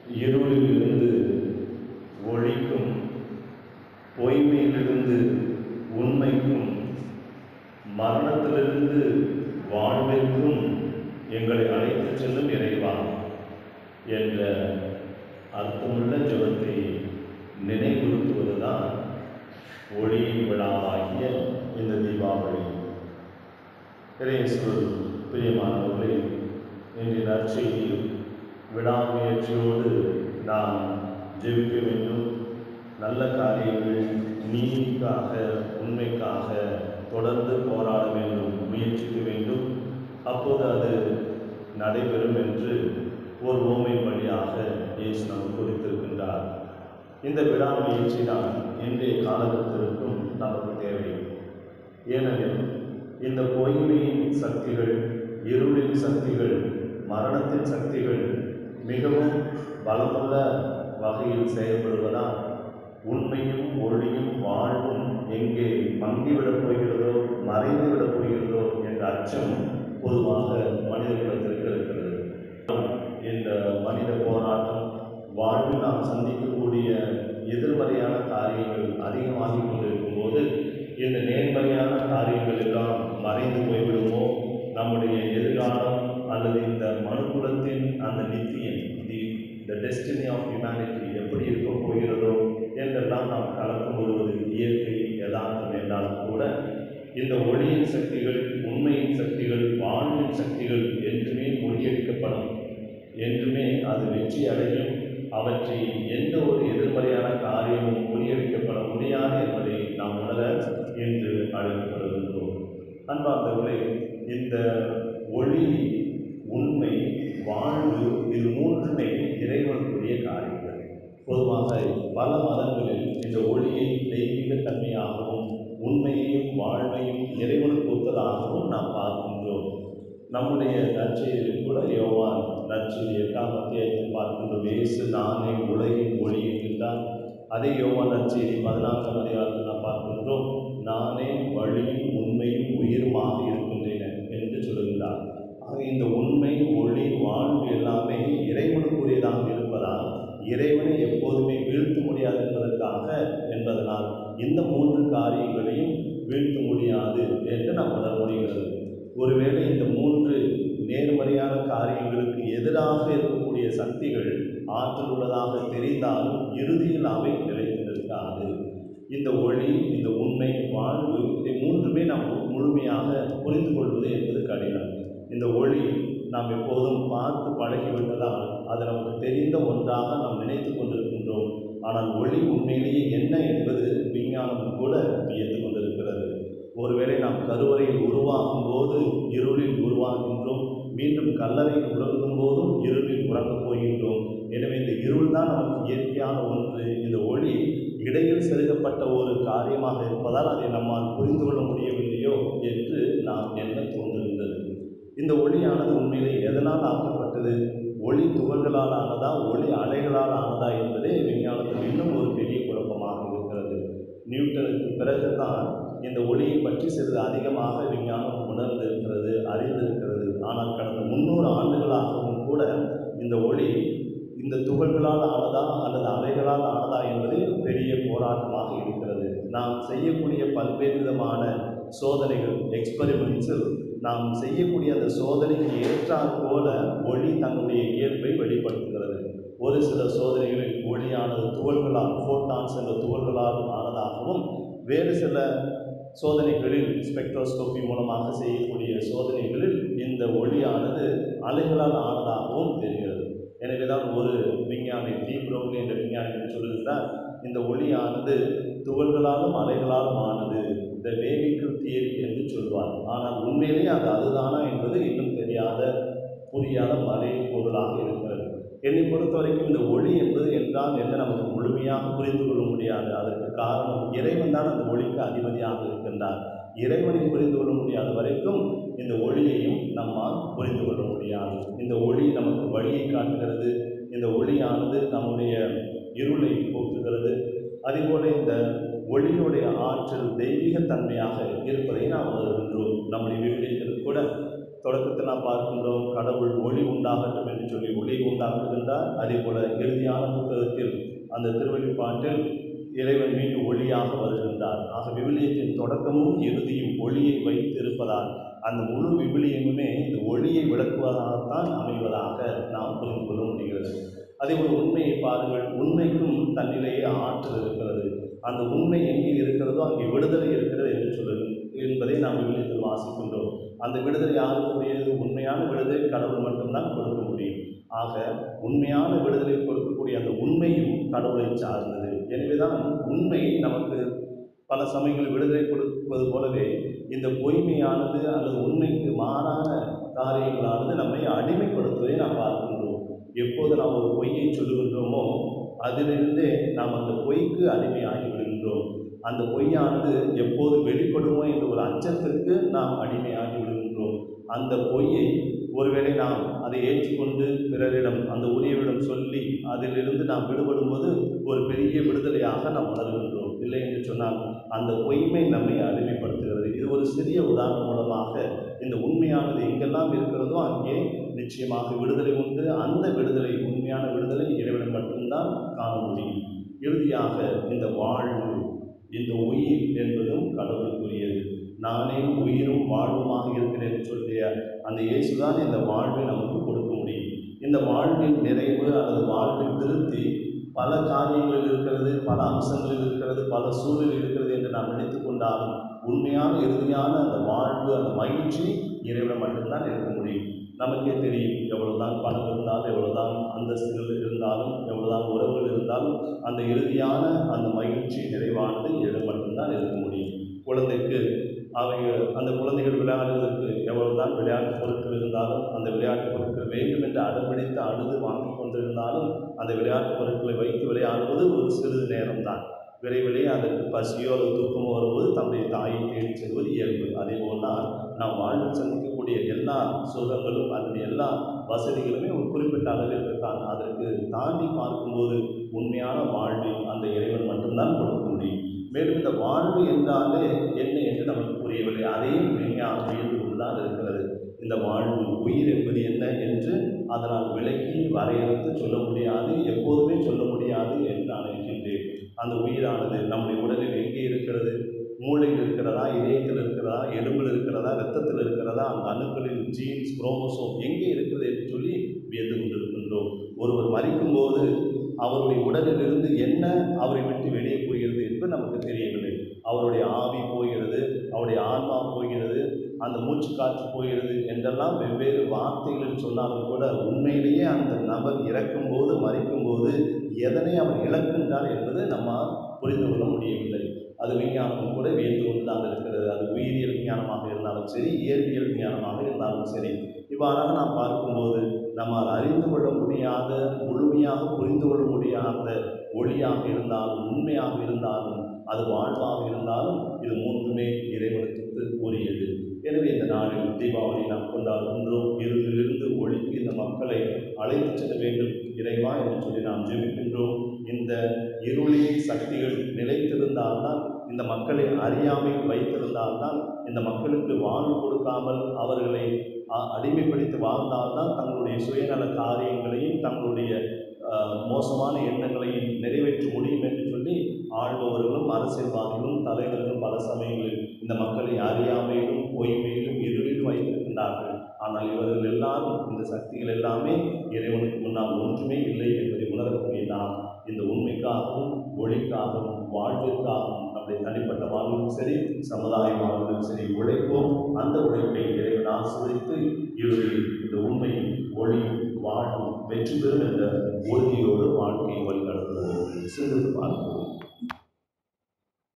இருளிலிருந்து ஒளிக்கும் பொய்மையிலிருந்து உண்மைக்கும் மரணத்திலிருந்து வாழ்விற்கும் எங்களை அழைத்துச் செல்லும் இறைவா என்ற அர்த்தமுள்ள ஜெபத்தை நினைவுறுத்துவதுதான் ஒளி விழாவாகிய இந்த தீபாவளி இறையேசுவல் பிரியமானவர்களே இன்றைய நற்செய்தியில் விடாமுயற்சியோடு நாம் ஜெபிக்க வேண்டும் நல்ல காரியங்கள் நீதிக்காக உண்மைக்காக தொடர்ந்து போராட வேண்டும் முயற்சிக்க வேண்டும் அப்போது அது நடைபெறும் என்று ஒரு ஓமை வழியாக இயேசு நமக்கு குறித்திருக்கின்றார் இந்த விடாமுயற்சி தான் இன்றைய காலகட்டத்திற்கும் நமக்கு தேவை ஏனெனில் இந்த பொய்மையின் சக்திகள் இருளின் சக்திகள் மரணத்தின் சக்திகள் மிகவும் பலமுள்ள வகையில் செயல்படுவதால் உண்மையும் ஒளியும் வாழ்வும் எங்கே மங்கிவிடப் போகிறதோ மறைந்துவிடப் போகிறதோ என்ற அச்சம் பொதுவாக மனித குலத்திற்கு இருக்கிறது இந்த மனித போராட்டம் வாழ்வில் நாம் சந்திக்கக்கூடிய எதிர்மறையான காரியங்கள் அதிகமாகி கொண்டிருக்கும் போது இந்த நேர்மறையான காரியங்கள் எல்லாம் மறைந்து போய்விடுமோ நம்முடைய எதிர்காலம் அல்லது இந்த மனுக்குலத்தின் அந்த நித்தியம் the the destiny of humanity எப்படி இருக்க போகிறதோ என்றெல்லாம் நாம் கலக்கம் வருவது இயற்கை யதார்த்தம் என்றாலும் கூட இந்த ஒளியின் சக்திகள் உண்மையின் சக்திகள் வாழ்வின் சக்திகள் என்றுமே முறியடிக்கப்படும் என்றுமே அது வெற்றி அடையும் அவற்றை எந்த ஒரு எதிர்மறையான காரியமும் முறியடிக்கப்பட முடியாது என்பதை நாம் உணர இன்று அழைக்கப்படுகின்றோம் அன்பார்ந்தவர்களே இந்த ஒளி உண்மை வாழ்வு இது மூன்றுமே இறைவனுக்குரிய காரியங்கள் பொதுவாக பல மதங்களில் இந்த ஒளியை தெய்வீக தன்மையாகவும் உண்மையையும் வாழ்வையும் இறைவனுக்கு ஒத்ததாகவும் நாம் பார்க்கின்றோம் நம்முடைய நற்செய்தியில் கூட யோவான் நற்செய்தி எட்டாம் அத்தியாயத்தில் பார்க்கின்றோம் இயேசு நானே உலகின் ஒளி என்கின்றார் அதே யோவான் நற்செய்தி பதினான்காம் அதிகாரத்தில் நாம் பார்க்கின்றோம் நானே வழியும் உண்மையும் உயிருமாக இருக்கின்றேன் என்று சொல்லுகின்றார் ஆக இந்த உண்மை ஒளி வாழ்வு எல்லாமே இறைவனுக்குரியதாக இருப்பதால் இறைவனை எப்போதுமே வீழ்த்த முடியாது என்பதற்காக என்பதனால் இந்த மூன்று காரியங்களையும் வீழ்த்த முடியாது என்று நாம் உணர முடிகிறது ஒருவேளை இந்த மூன்று நேர்மறையான காரியங்களுக்கு எதிராக இருக்கக்கூடிய சக்திகள் ஆற்றல் உள்ளதாக தெரிந்தாலும் இறுதியில் அவை நிலைத்து நிற்காது இந்த ஒளி இந்த உண்மை வாழ்வு இதை மூன்றுமே நாம் முழுமையாக புரிந்து கொள்வது என்பது கடினம் இந்த ஒளி நாம் எப்போதும் பார்த்து பழகிவிட்டதால் அது நமக்கு தெரிந்த ஒன்றாக நாம் நினைத்து கொண்டிருக்கின்றோம் ஆனால் ஒளி உண்மையிலேயே என்ன என்பது விஞ்ஞானம் கூட வியந்து கொண்டிருக்கிறது ஒருவேளை நாம் கருவறையில் உருவாகும் போது இருளில் உருவாகின்றோம் மீண்டும் கல்லறையில் உறங்கும் போதும் இருளில் உறங்கப் போகின்றோம் எனவே இந்த இருள் தான் நமக்கு இயற்கையான ஒன்று இந்த ஒளி இடையில் செலுத்தப்பட்ட ஒரு காரியமாக இருப்பதால் அதை நம்மால் புரிந்து கொள்ள முடியவில்லையோ என்று நாம் எண்ண தோன்றுகின்றது இந்த ஒளியானது உண்மையிலே எதனால் ஆக்கப்பட்டது ஒளி துகள்களால் ஆனதா ஒளி அலைகளால் ஆனதா என்பதே விஞ்ஞானத்தில் இன்னும் ஒரு பெரிய குழப்பமாக இருக்கிறது நியூட்டனுக்கு பிறகுதான் இந்த ஒளியை பற்றி சிறிது அதிகமாக விஞ்ஞானம் உணர்ந்திருக்கிறது அறிந்திருக்கிறது ஆனால் கடந்த முன்னூறு ஆண்டுகளாகவும் கூட இந்த ஒளி இந்த துகள்களால் ஆனதா அல்லது அலைகளால் ஆனதா என்பது பெரிய போராட்டமாக இருக்கிறது நாம் செய்யக்கூடிய பல்வேறு விதமான சோதனைகள் எக்ஸ்பெரிமெண்ட்ஸில் நாம் செய்யக்கூடிய அந்த சோதனைக்கு ஏற்றாற் போல ஒளி தன்னுடைய இயல்பை வெளிப்படுத்துகிறது ஒரு சில சோதனைகளில் ஒளியானது துகள்களால் ஃபோட்டான்ஸ் என்ற துகள்களால் ஆனதாகவும் வேறு சில சோதனைகளில் ஸ்பெக்ட்ரோஸ்கோப்பி மூலமாக செய்யக்கூடிய சோதனைகளில் இந்த ஒளியானது அலைகளால் ஆனதாகவும் தெரிகிறது எனவேதான் ஒரு விஞ்ஞானி டி புரோக்லி என்ற விஞ்ஞானி சொல்லுகிறார் இந்த ஒளியானது துகள்களாலும் அலைகளாலும் ஆனது த வேவிக்கல் தியரி என்று சொல்வார் ஆனால் உண்மையிலேயே அது அதுதானா என்பது இன்னும் தெரியாத புரியாத மறை பொருளாக இருக்கிறது என்னை பொறுத்த வரைக்கும் இந்த ஒளி என்பது என்றால் என்ன நமக்கு முழுமையாக புரிந்து கொள்ள முடியாது அதற்கு காரணம் இறைவன் தான் அந்த ஒளிக்கு அதிபதியாக இருக்கின்றார் இறைவனை புரிந்து கொள்ள முடியாத வரைக்கும் இந்த ஒளியையும் நம்மால் புரிந்து கொள்ள முடியாது இந்த ஒளி நமக்கு வழியை காட்டுகிறது இந்த ஒளியானது நம்முடைய இருளை போக்குகிறது அதேபோல இந்த ஒளியுடைய ஆற்றல் தெய்வீக தன்மையாக இருப்பதை நாம் உணர்கின்றோம் நம்முடைய விவிலியத்தில் கூட தொடக்கத்தில் நாம் பார்க்கின்றோம் கடவுள் ஒளி உண்டாகட்டும் என்று சொல்லி ஒளி உண்டாக்குகின்றார் அதே போல இறுதியான புத்தகத்தில் அந்த திருவெளிப்பாட்டில் இறைவன் மீண்டும் ஒளியாக வருகின்றார் ஆக விவிலியத்தின் தொடக்கமும் இறுதியும் ஒளியை வைத்து இருப்பதால் அந்த முழு விவிலியமுமே இந்த ஒளியை விளக்குவதாகத்தான் அமைவதாக நாம் புரிந்து கொள்ள முடிகிறது அதே ஒரு உண்மையை பாருங்கள் உண்மைக்கும் தன்னிலேயே ஆற்றல் இருக்கிறது அந்த உண்மை எங்கே இருக்கிறதோ அங்கே விடுதலை இருக்கிறது என்று சொல்லுது என்பதை நாம் விவிலியத்தில் வாசிக்கின்றோம் அந்த விடுதலை யாருக்குரியது உண்மையான விடுதலை கடவுள் மட்டும்தான் கொடுக்க முடியும் ஆக உண்மையான விடுதலை கொடுக்கக்கூடிய அந்த உண்மையும் கடவுளை சார்ந்தது எனவேதான் உண்மை நமக்கு பல சமயங்களில் விடுதலை கொடுப்பது போலவே இந்த பொய்மையானது அல்லது உண்மைக்கு மாறான காரியங்களானது நம்மை அடிமைப்படுத்துவதை நாம் பார்க்கின்றோம் எப்போது நாம் ஒரு பொய்யை சொல்லுகின்றோமோ அதிலிருந்தே நாம் அந்த பொய்க்கு அடிமையாகி விடுகின்றோம் அந்த பொய்யானது எப்போது வெளிப்படுமோ என்ற ஒரு அச்சத்திற்கு நாம் அடிமையாகி விடுகின்றோம் அந்த பொய்யை ஒருவேளை நாம் அதை ஏற்றுக்கொண்டு பிறரிடம் அந்த உரியவரிடம் சொல்லி அதிலிருந்து நாம் விடுபடும்போது ஒரு பெரிய விடுதலையாக நாம் உணர்கின்றோம் இல்லை என்று சொன்னால் அந்த பொய்மை நம்மை அடிமைப்படுத்துகிறது இது ஒரு சிறிய உதாரணம் மூலமாக இந்த உண்மையானது எங்கெல்லாம் இருக்கிறதோ அங்கே நிச்சயமாக விடுதலை உண்டு அந்த விடுதலை உண்மையான விடுதலை இறைவன் மட்டும்தான் காண முடியும் இறுதியாக இந்த வாழ்வு இந்த உயிர் என்பதும் கடவுளுக்குரியது நானே உயிரும் வாழ்வுமாக இருக்கிறேன் என்று சொல்லிய அந்த இயேசுதான் இந்த வாழ்வை நமக்கு கொடுக்க முடியும் இந்த வாழ்வின் நிறைவு அல்லது வாழ்வின் திருப்தி பல காரியங்களில் இருக்கிறது பல அம்சங்களில் இருக்கிறது பல சூழலில் இருக்கிறது என்று நாம் நினைத்து கொண்டாலும் உண்மையான இறுதியான அந்த வாழ்வு அந்த மகிழ்ச்சி இறைவனை மட்டும்தான் இருக்க முடியும் நமக்கே தெரியும் எவ்வளவுதான் பணம் இருந்தாலும் எவ்வளவுதான் அந்தஸ்துகள் இருந்தாலும் எவ்வளவுதான் உறவுகள் இருந்தாலும் அந்த இறுதியான அந்த மகிழ்ச்சி நிறைவானது இறைவன் மட்டும்தான் இருக்க முடியும் குழந்தைக்கு அவைகள் அந்த குழந்தைகள் விளையாடுவதற்கு எவ்வளவுதான் விளையாட்டு பொருட்கள் இருந்தாலும் அந்த விளையாட்டு பொருட்கள் வேண்டும் என்று அடம்பிடித்து அழுது வாங்கி கொண்டிருந்தாலும் அந்த விளையாட்டு பொருட்களை வைத்து விளையாடுவது ஒரு சிறிது நேரம்தான் விரைவிலே அதற்கு பசியோ அல்லது தூக்கமோ வரும்போது தம்முடைய தாயை தேடி செல்வது இயல்பு அதே போல்தான் நாம் வாழ்வில் சந்திக்கக்கூடிய எல்லா சுகங்களும் அல்லது எல்லா வசதிகளுமே ஒரு குறிப்பிட்ட அளவிற்கு தான் அதற்கு தாண்டி பார்க்கும்போது உண்மையான வாழ்வில் அந்த இறைவன் மட்டும்தான் கொடுக்க முடியும் மேலும் இந்த வாழ்வு என்றாலே என்ன என்று நமக்கு புரியவில்லை அதையும் விஞ்ஞானம் புரிந்து கொண்டுதான் இருக்கிறது இந்த வாழ்வு உயிர் என்பது என்ன என்று அதனால் விளக்கி வரையறுத்து சொல்ல முடியாது எப்போதுமே சொல்ல முடியாது என்று நான் நினைக்கின்றேன் அந்த உயிரானது நம்முடைய உடலில் எங்கே இருக்கிறது மூளையில் இருக்கிறதா இதயத்தில் இருக்கிறதா எலும்பில் இருக்கிறதா ரத்தத்தில் இருக்கிறதா அந்த அணுக்களில் ஜீன்ஸ் குரோமோசோம் எங்கே இருக்கிறது என்று சொல்லி வியந்து கொண்டிருக்கின்றோம் ஒருவர் மறிக்கும் போது அவருடைய உடலிலிருந்து என்ன அவரை விட்டு வெளியே போகிறது என்று நமக்கு தெரியவில்லை அவருடைய ஆவி போகிறது அவருடைய ஆன்மா போகிறது அந்த மூச்சு காற்று போகிறது என்றெல்லாம் வெவ்வேறு வார்த்தைகளில் சொன்னாலும் கூட உண்மையிலேயே அந்த நபர் இறக்கும்போது மறிக்கும்போது எதனை அவர் இழக்கின்றார் என்பது நம்ம புரிந்து கொள்ள முடியவில்லை அது விஞ்ஞானமும் கூட வியந்து கொண்டு தான் இருக்கிறது அது உயிரியல் விஞ்ஞானமாக இருந்தாலும் சரி இயற்பியல் விஞ்ஞானமாக இருந்தாலும் சரி இவ்வாறாக நாம் பார்க்கும்போது நம்மால் அறிந்து கொள்ள முடியாத முழுமையாக புரிந்து கொள்ள முடியாத ஒளியாக இருந்தாலும் உண்மையாக இருந்தாலும் அது வாழ்வாக இருந்தாலும் இது மூன்றுமே இறைவனுக்கு உரியது எனவே இந்த நாளில் தீபாவளி நாம் கொண்டாடுகின்றோம் இருளிலிருந்து ஒளிக்கு இந்த மக்களை அழைத்து செல்ல வேண்டும் இறைவா என்று சொல்லி நாம் ஜெபிக்கின்றோம் இந்த இருளின் சக்திகள் நிலைத்திருந்தால்தான் இந்த மக்களை அறியாமல் வைத்திருந்தால்தான் இந்த மக்களுக்கு வாழ்வு கொடுக்காமல் அவர்களை அ- அடிமைப்படுத்தி வாழ்ந்தால்தான் தங்களுடைய சுயநல காரியங்களையும் தங்களுடைய அஹ், மோசமான எண்ணங்களையும் நிறைவேற்ற முடியும் என்று சொல்லி ஆள்பவர்களும் அரசியல்வாதிகளும் தலைவர்களும் பல சமயங்களில் இந்த மக்களை அறியாமையிலும் பொய்மையிலும் இருளிலும் வைத்திருக்கின்றார்கள் ஆனால் இவர்கள் எல்லாரும் இந்த சக்திகள் எல்லாமே இறைவனுக்கு முன்னால் ஒன்றுமே இல்லை என்பதை உணரக்கூடிய நாம் இந்த உண்மைக்காகவும் ஒளிக்காகவும் வாழ்விற்காகவும் நம்முடைய தனிப்பட்ட வாழ்விலும் சரி சமுதாய வாழ்விலும் சரி உழைப்போம் அந்த உழைப்பை இறைவன் ஆசிரியத்து இறுதியில் இந்த உண்மையும் ஒளியும் வாழ்வும் வெற்றி பெறும் என்ற உறுதியோடு வாழ்க்கையை வழிநடத்துவோம் சிந்தித்து பார்ப்போம்